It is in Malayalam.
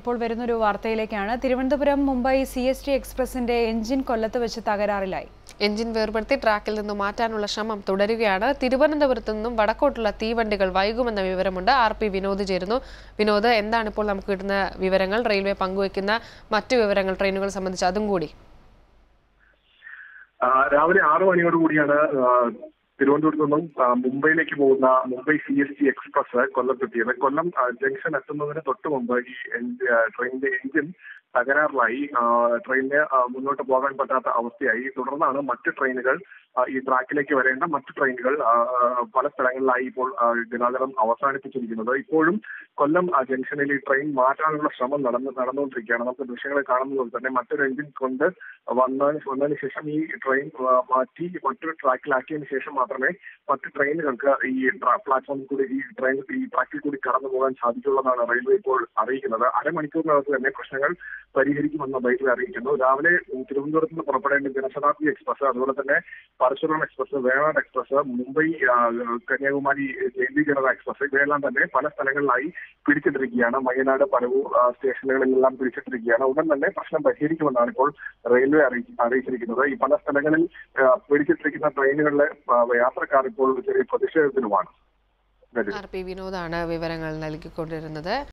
ഇപ്പോൾ വരുന്നൊരു വാർത്തയിലേക്കാണ് Thiruvananthapuram Mumbai C S T എക്സ്പ്രസിന്റെ എഞ്ചിൻ കൊല്ലത്ത് വെച്ച് തകരാറിലായി എഞ്ചിൻ വേർപെടുത്തി ട്രാക്കിൽ നിന്ന് മാറ്റാനുള്ള ശ്രമം തുടരുകയാണ് തിരുവനന്തപുരത്ത് നിന്നും വടക്കോട്ടുള്ള തീവണ്ടികൾ വൈകുമെന്ന വിവരമുണ്ട് ആർ പി വിനോദ് ചേരുന്നു വിനോദ് എന്താണ് ഇപ്പോൾ നമുക്ക് കിട്ടുന്ന വിവരങ്ങൾ റെയിൽവേ പങ്കുവയ്ക്കുന്ന മറ്റു വിവരങ്ങൾ ട്രെയിനുകൾ സംബന്ധിച്ച് അതും കൂടി ആ, രാവിലെ ആറു മണിയോട് കൂടിയാണ് ആ, തിരുവനന്തപുരത്ത് നിന്നും ആ, മുംബൈയിലേക്ക് പോകുന്ന Mumbai C S T express കൊല്ലത്തെത്തിയത് കൊല്ലം ആ, ജംഗ്ഷൻ എത്തുന്നതിന് തൊട്ട് മുമ്പ് ഈ എഞ്ചി- ആ, ട്രെയിനിന്റെ എഞ്ചിൻ തകരാറിലായി ആ, ട്രെയിനിന് ആ, മുന്നോട്ട് പോകാൻ പറ്റാത്ത അവസ്ഥയായി തുടർന്നാണ് മറ്റ് ട്രെയിനുകൾ ആ, ഈ ട്രാക്കിലേക്ക് വരേണ്ട മറ്റ് ട്രെയിനുകൾ ആ, ആ, പല സ്ഥലങ്ങളിലായി ഇപ്പോൾ ആ, ഗതാഗതം അവസാനിപ്പിച്ചിരിക്കുന്നത് ഇപ്പോഴും കൊല്ലം ആ, ജംഗ്ഷനിൽ ഈ ട്രെയിൻ മാറ്റാനുള്ള ശ്രമം നടന്ന് നടന്നുകൊണ്ടിരിക്കുകയാണ് നമുക്ക് ദൃശ്യങ്ങൾ കാണുന്നത് പോലെ തന്നെ മറ്റൊരു എഞ്ചിൻ കൊണ്ട് വന്നതിന് വന്നതിന് ശേഷം ഈ ട്രെയിൻ ആ, മാറ്റി മറ്റൊരു ട്രാക്കിലാക്കിയതിനു ശേഷം മാത്രമേ മറ്റ് ട്രെയിനുകൾക്ക് ഈ ട്രാ- പ്ലാറ്റ്ഫോമിൽ കൂടി ഈ ട്രെയിൻ ഈ ട്രാക്കിൽ കൂടി കടന്നു പോകാൻ സാധിക്കുള്ളതാണ് റെയിൽവേ ഇപ്പോൾ അറിയിക്കുന്നത് അരമണിക്കൂറിനകത്ത് തന്നെ പ്രശ്നങ്ങൾ പരിഹരിക്കുമെന്ന് റെയിൽവേ അറിയിക്കുന്നു രാവിലെ തിരുവനന്തപുരത്ത് നിന്ന് പുറപ്പെടേണ്ട ജനശതാബ്ദി എക്സ്പ്രസ് അതുപോലെ തന്നെ പരശുറാം എക്സ്പ്രസ് വേണാട് എക്സ്പ്രസ് മുംബൈ ആ, കന്യാകുമാരി ജയന്തി ജനത എക്സ്പ്രസ് ഇവയെല്ലാം തന്നെ പല സ്ഥലങ്ങളിലായി പിടിച്ചിട്ടിരിക്കുകയാണ് വയനാട് പരവൂർ ആ, സ്റ്റേഷനുകളിലെല്ലാം പിടിച്ചിട്ടിരിക്കുകയാണ് ഉടൻ തന്നെ പ്രശ്നം പരിഹരിക്കുമെന്നാണ് ഇപ്പോൾ റെയിൽവേ അറിയി- അറിയിച്ചിരിക്കുന്നത് ഈ പല സ്ഥലങ്ങളിൽ ആ, പിടിച്ചിട്ടിരിക്കുന്ന ട്രെയിനുകളിലെ ആ, യാത്രക്കാർ ഇപ്പോൾ ചെറിയ പ്രതിഷേധത്തിലുമാണ് ആർ പി വിനോദാണ് വിവരങ്ങൾ നൽകിക്കൊണ്ടിരുന്നത്